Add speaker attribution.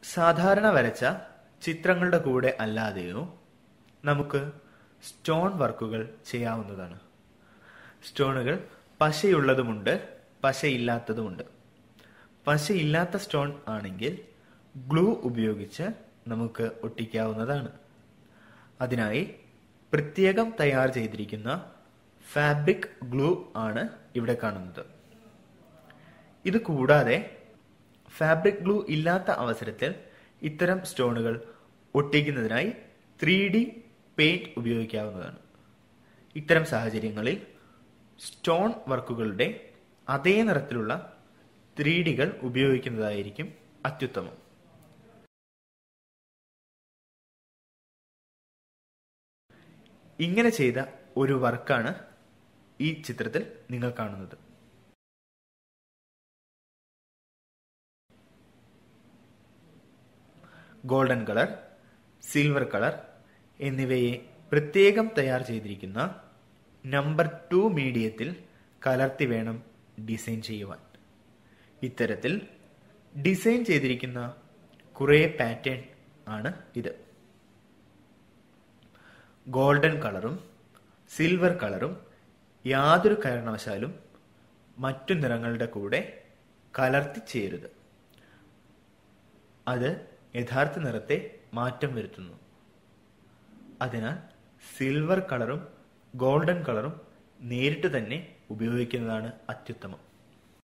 Speaker 1: സാധാരണ വരച്ച ചിത്രങ്ങളുടെ കൂടെ അല്ലാതെയോ നമുക്ക് സ്റ്റോൺ വർക്കുകൾ ചെയ്യാവുന്നതാണ് സ്റ്റോണുകൾ പശയുള്ളതുമുണ്ട് പശയില്ലാത്തതുമുണ്ട് പശയില്ലാത്ത സ്റ്റോൺ ആണെങ്കിൽ ഗ്ലൂ ഉപയോഗിച്ച് നമുക്ക് ഒട്ടിക്കാവുന്നതാണ് അതിനായി പ്രത്യേകം തയ്യാർ ചെയ്തിരിക്കുന്ന ഫാബ്രിക് ഗ്ലൂ ആണ് ഇവിടെ കാണുന്നത് ഇത് കൂടാതെ ഫാബ്രിക് ഗ്ലൂ ഇല്ലാത്ത അവസരത്തിൽ ഇത്തരം സ്റ്റോണുകൾ ഒട്ടിക്കുന്നതിനായി ത്രീ ഡി പെയിന്റ് ഉപയോഗിക്കാവുന്നതാണ് ഇത്തരം സാഹചര്യങ്ങളിൽ സ്റ്റോൺ വർക്കുകളുടെ അതേ നിറത്തിലുള്ള ത്രീ ഡികൾ ഉപയോഗിക്കുന്നതായിരിക്കും അത്യുത്തമം ഇങ്ങനെ ചെയ്ത ഒരു വർക്കാണ് ഈ ചിത്രത്തിൽ നിങ്ങൾ കാണുന്നത് ഗോൾഡൻ കളർ സിൽവർ കളർ എന്നിവയെ പ്രത്യേകം തയ്യാർ ചെയ്തിരിക്കുന്ന നമ്പർ ടു മീഡിയത്തിൽ കലർത്തി വേണം ഡിസൈൻ ചെയ്യുവാൻ ഇത്തരത്തിൽ ഡിസൈൻ ചെയ്തിരിക്കുന്ന കുറേ പാറ്റേൺ ആണ് ഇത് ഗോൾഡൻ കളറും സിൽവർ കളറും യാതൊരു കാരണവശാലും മറ്റു നിറങ്ങളുടെ കൂടെ കലർത്തി ചേരുത് അത് യഥാർത്ഥ നിറത്തെ മാറ്റം വരുത്തുന്നു അതിനാൽ സിൽവർ കളറും ഗോൾഡൻ കളറും നേരിട്ട് തന്നെ ഉപയോഗിക്കുന്നതാണ് അത്യുത്തമം